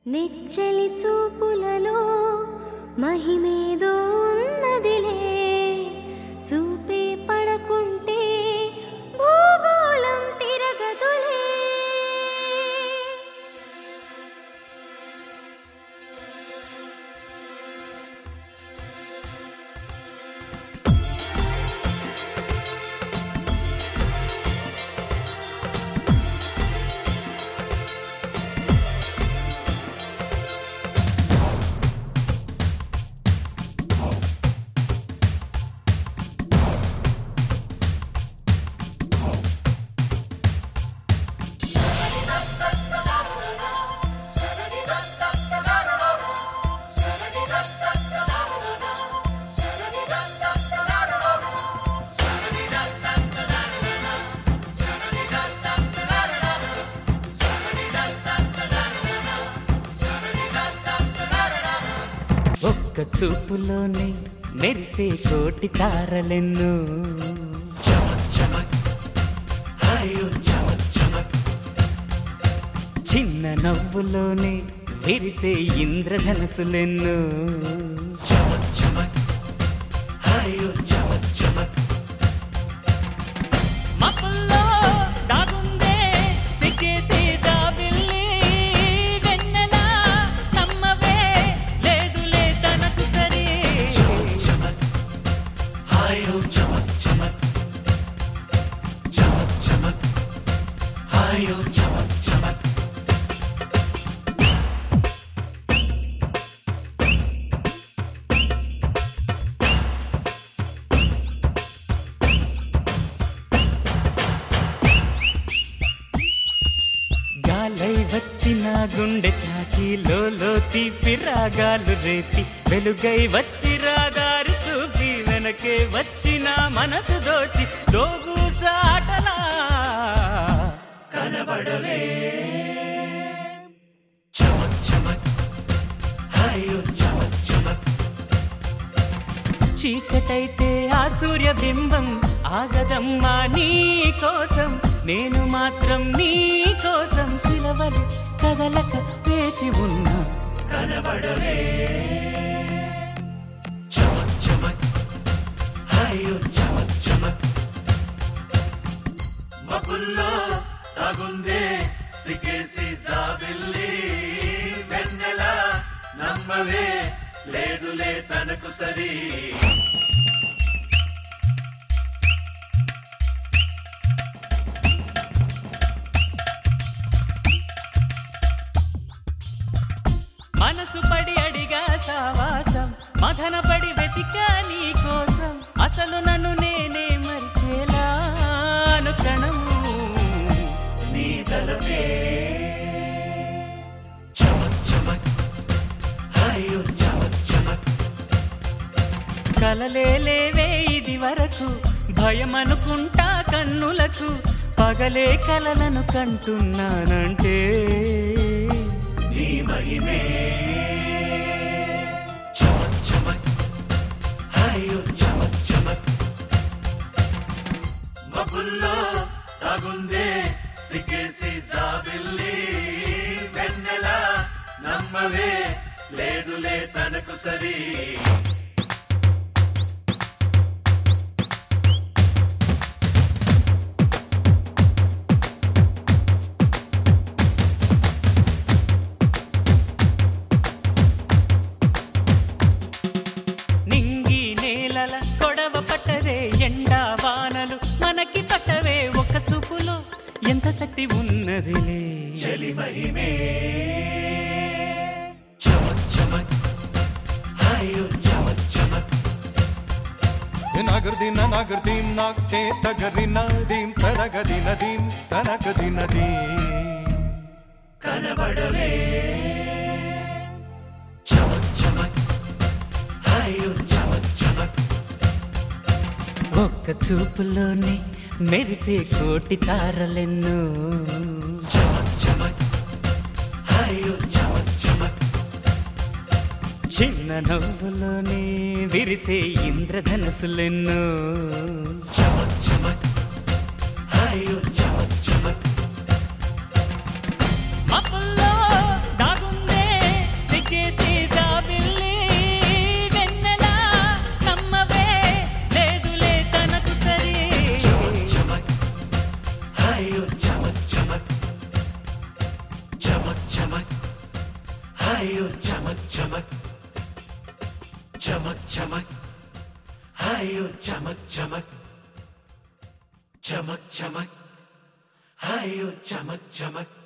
నెచ్చలి చూపులలో మహిమేదో ఉన్నదిలే చూపే పడకుంటే భూగోళం తిరగదులే ఒక్క చూపులోనే మెరిసే కోటి తారలెన్ను చిన్న నవ్వులోనే విరిసే ఇంద్రధనసులెన్ను మబ్బుల్లో దాగుందే సిగ్గేసే జాబిల్లి వెన్నెల నమ్మవే లేదులే తనకు సరి గాలై వచ్చిన గుండె తాకి లోలో తీపి రాగాలు రేపి వెలుగై వచ్చి రాగారు చూపి వెనకే వచ్చిన మనసు దోచి దోగు చాటలా కనబడవే చీకటైతే ఆ సూర్య బింబం ఆగదమ్మా నీ కోసం నేను మాత్రం నీ కోసం శిలవలు కదలక వేచి ఉన్నా కనబడవే మబ్బుల్లో తాగుందే సిగ్గేసి జాబిల్లి వెన్నెల నమ్మవే లేదులే తనకు సరి మనసు పడి అడిగా సావాసం మదన పడి వెతికా నీ కోసం అసలు నన్ను నేనే మరిచేలాను క్షణము నీ తలపే చమక్ చమక్ హాయో చమక్ చమక్ కలలే లేవే ఇది వరకు భయం అనుకుంటా కన్నులకు పగలే కలలను కంటున్నానంటే నీ మహిమే చమక్ చమక్ హాయో చమక్ చమక్ మబ్బుల్లో తాగుందే సిగ్గేసి జాబిల్లి వెన్నెల నమ్మవే లేదులే తనకు సరి నింగి నేలల కొడవ పట్టదే ఎండా వానలు మనకి పట్టవే ఒక చూపులో ఎంత శక్తి ఉన్నదిలే చలి మహిమే చమక్ చమక్ హాయో చమక్ చమక్ నాగర్దిన నాగర్దీం నాక్తే తగరిన దీం తరగదిన దీం తనగదిన దీం కనబడవే చమక్ చమక్ హాయో చమక్ చమక్ ఒక్క చూపులోనే మెరిసే కోటి తారలెన్ను చమక్ చమక్ హాయో చమక్ చమక్ చిన్న నవ్వులోనే విరిసే ఇంద్రధనసులెన్ను చమక్ చమక్ హాయో చమక్ చమక్ మబ్బుల్లో దాగుందే hayo chamak chamak chamak chamak hayo chamak chamak chamak chamak hayo chamak chamak